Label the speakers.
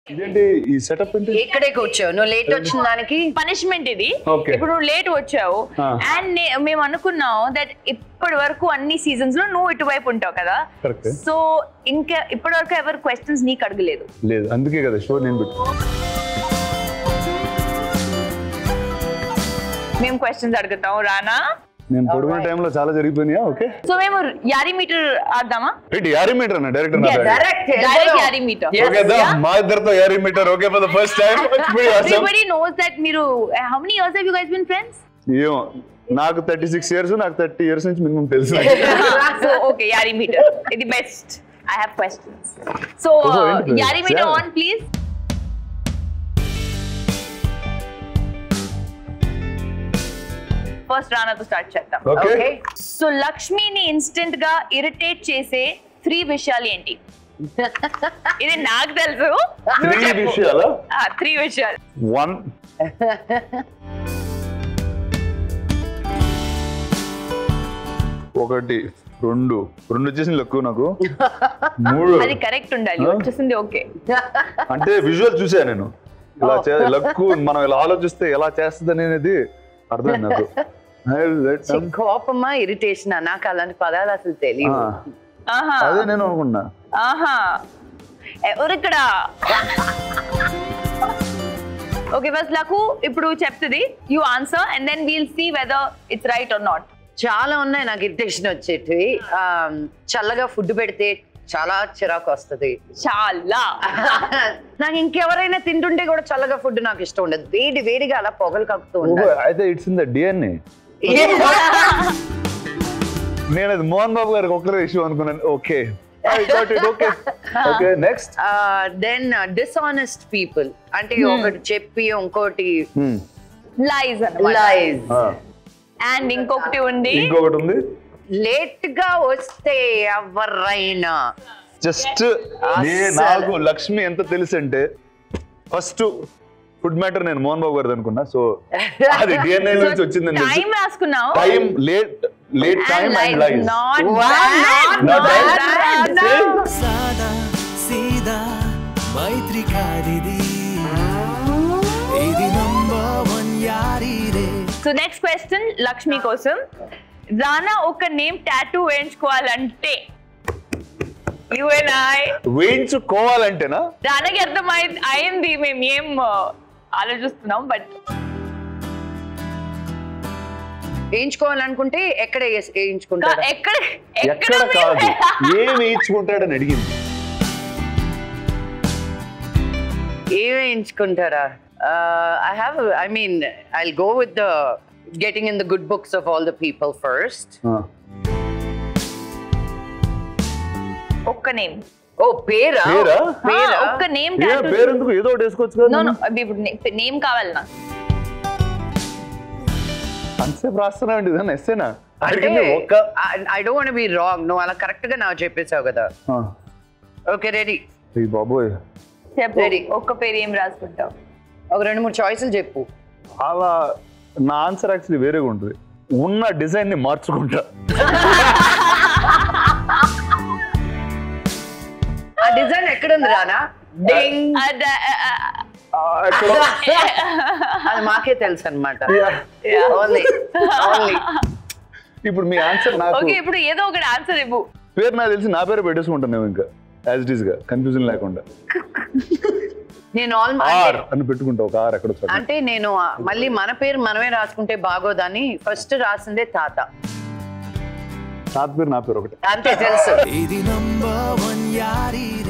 Speaker 1: ఇదేంటి ఈ సెటప్ ఏంటి
Speaker 2: ఇక్కడే కూర్చోవు నువ్వు లేట్ వచ్చిన దానికి
Speaker 3: పనిష్మెంట్ ఇది
Speaker 1: Okay.
Speaker 3: ఇప్పుడు నువ్వు లేట్ వచ్చావు
Speaker 1: Ah.
Speaker 3: అండ్ మేము అనుకున్నాం దట్ ఇప్పటి వరకు అన్ని సీజన్స్ లో నువ్వు ఇటువైపు ఉంటావు కదా
Speaker 1: Correct.
Speaker 3: సో ఇంకా ఇప్పటి వరకు ఎవరు క్వశ్చన్స్ నీకు అడగలేదు
Speaker 1: లేదు అందుకే కదా షో నేను పెట్టు
Speaker 3: మేము క్వశ్చన్స్ అడుగుతాం రానా
Speaker 1: నేను పడుకునే టైంలో చాలా జరిగిపోయినాయా ఓకే
Speaker 3: సో మేము యారీ మీటర్ ఆడదామా
Speaker 1: ఏంటి యారీ మీటర్ అన్న డైరెక్టర్
Speaker 2: డైరెక్ట్
Speaker 3: డైరెక్ట్ యారీ మీటర్
Speaker 1: ఓకే మా ఇద్దరితో యారీ meter okay for the first time
Speaker 3: everybody knows that మీరు how many years have you guys been friends
Speaker 1: ఏమో నాకు థర్టీ సిక్స్ ఇయర్స్ నాకు థర్టీ ఇయర్స్ నుంచి మినిమం తెలుసు
Speaker 3: సో ఓకే యారీ మీటర్ ఇది best I have questions so
Speaker 1: Oh, ఏంటి?
Speaker 3: యారీ meter
Speaker 1: Yeah.
Speaker 3: On please first రానాతో స్టార్ట్ చేద్దాం
Speaker 1: ఓకే
Speaker 2: ఓకే
Speaker 3: సో లక్ష్మిని ఇన్స్టెంట్ గా ఇరిటేట్ చేసే త్రీ విషయాలు ఏంటి ఇది నాకు తెలుసు
Speaker 1: త్రీ విషయాలు
Speaker 3: త్రీ విషయాలు
Speaker 1: వన్ ఒకటి రెండు రెండు వచ్చేసింది లక్కు నాకు మూడు
Speaker 3: అది కరెక్ట్ ఉండాలి
Speaker 1: Huh?
Speaker 3: వచ్చేసింది ఓకే
Speaker 1: అంటే విజువల్ చూసా నేను ఇలా చే- లక్కు మనం ఇలా ఆలోచిస్తే ఎలా చేస్తుంది అనేది అర్థమైంది నాకు I'll let them-
Speaker 2: కోపమా ఇరిటేషన్ నాకు అలాంటి పదాలు అసలు
Speaker 1: ఆ,
Speaker 2: తెలియదు
Speaker 3: ఆహా
Speaker 1: అదే నేను అనుకున్నా
Speaker 3: ఆహా ఎవరు ఇక్కడ ఓకే ఫస్ట్ లకు ఇప్పుడు చెప్తుంది you answer and then we'll see whether it's right or not
Speaker 2: చాలా ఉన్నాయి నాకు ఇరిటేషన్ వచ్చేటివి ఆ, చల్లగా ఫుడ్ పెడితే చాలా చిరాకు వస్తుంది
Speaker 3: చాలా
Speaker 2: నాకు ఇంకెవరైనా తింటుంటే కూడా చల్లగా ఫుడ్ నాకు ఇష్టం ఉండదు వేడి వేడిగా అలా పొగలు కక్కుతూ
Speaker 1: ఓహో,
Speaker 2: ఉండాలి
Speaker 1: అయితే ఇట్స్ ఇన్ ద డిఎన్ఏ నేను అది మోహన్ బాబు గారికి ఒక్కరే ఇష్యూ అనుకున్నాను okay okay okay next
Speaker 2: then dishonest people అంటే ఒకటి చెప్పి ఇంకోటి
Speaker 3: లైజ్
Speaker 2: లైజ్
Speaker 3: అండ్ ఇంకొకటి ఉంది
Speaker 1: ఇంకొకటి ఉంది
Speaker 2: లేట్ గా వస్తే ఎవరైనా
Speaker 1: జస్ట్ నాకు లక్ష్మి ఎంత తెలుసు అంటే ఫస్ట్ ఫుడ్ మ్యాటర్ నేను మోహన్ బాబు గారిది అనుకున్నా సో అది డిఎన్ఏ నుంచి వచ్చిందని
Speaker 3: టైం
Speaker 1: తెలుసు
Speaker 3: రాసుకున్నావు
Speaker 1: time late late time and life
Speaker 3: not
Speaker 1: Not bad.
Speaker 4: సాదా సీదా మైత్రి కాదిది ఇది నంబర్ వన్ యారీ రే
Speaker 3: సో నెక్స్ట్ క్వశ్చన్ లక్ష్మి కోసం రానా ఒక నేమ్ టాటూ వేయించుకోవాలంటే యు అండ్ ఐ
Speaker 1: వేయించుకోవాలంటేనా
Speaker 3: రానాకి అర్థమై అయింది మేము ఏం uh, ఆలోచిస్తున్నాం బట్
Speaker 2: వేయించుకోవాలనుకుంటే ఎక్కడ వేస్- వేయించుకుంటారు
Speaker 3: ఎక్కడ
Speaker 1: ఎక్కడ కాదు ఏం వేయించుకుంటాడని అడిగింది
Speaker 2: ఏ వేయించుకుంటారా I have I mean I go with the getting in the good books of all the people first
Speaker 1: ఆ,
Speaker 3: ఒక్క నేమ్
Speaker 2: ఓ పేరా
Speaker 1: పేరా?
Speaker 2: పేరా
Speaker 3: ఒక్క నేమ్
Speaker 1: ఏ
Speaker 3: టాటూ
Speaker 1: పేరు ఎందుకు ఏదో ఒకటి వేసుకోవచ్చు కదా
Speaker 3: నో
Speaker 1: నేను.
Speaker 3: నో ఇప్పుడు నేమ్ కావాలి నాకు
Speaker 1: అంతసేపు రాస్తున్నావు ఇదన్నా ఎస్సేనా
Speaker 2: అంటే
Speaker 1: అడిగింది ఒక్క
Speaker 2: I don't want be wrong నువ్వు అలా కరెక్ట్ గా నాకు చెప్పేసావు కదా
Speaker 1: ఆ,
Speaker 2: ఓకే రెడీ
Speaker 1: ఈ బాబోయ్
Speaker 3: చెప్పు
Speaker 2: Ready.
Speaker 3: ఒక్క పేరు ఏం రాసుకుంటావు
Speaker 2: ఒక రెండు మూడు చాయిస్లు చెప్పు
Speaker 1: అలా నా ఆన్సర్ యాక్చువల్లీ వేరేగా ఉంటుంది ఉన్న డిజైన్ ని మార్చుకుంటా
Speaker 2: ఆ డిజైన్ ఎక్కడ ఉంది రానా డింగ్
Speaker 3: అద- ఆ, ఆ,
Speaker 1: ఆ, ఎక్కడో
Speaker 2: అది మాకే తెలుసు అనమాట
Speaker 3: Yeah.
Speaker 2: ఓన్లీ ఓన్లీ
Speaker 1: ఇప్పుడు మీ ఆన్సర్ నాకు
Speaker 3: ఓకే ఇప్పుడు ఏదో ఒకటి ఆన్సర్ ఇవ్వు
Speaker 1: పేరు నాకు తెలిసి నా పేరు పెట్టేసుకుంటాను ఇంకా యాజ్ ఇట్ ఈస్ గా కన్ఫ్యూజన్ లేకుండా
Speaker 2: నేను
Speaker 1: ఆర్
Speaker 2: ఆల్మోస్ట్
Speaker 1: అని పెట్టుకుంటా ఒక ఆర్ ఎక్కడ చోట.
Speaker 2: అంటే నేను ఆ, మళ్ళీ మన పేరు మనమే రాసుకుంటే బాగోదని ఫస్ట్ రాసిందే తాత
Speaker 1: తాత పేరు నా పేరు ఒకటి
Speaker 2: అంతే తెలుసు
Speaker 4: ఇది నంబర్ వన్ యారీ రే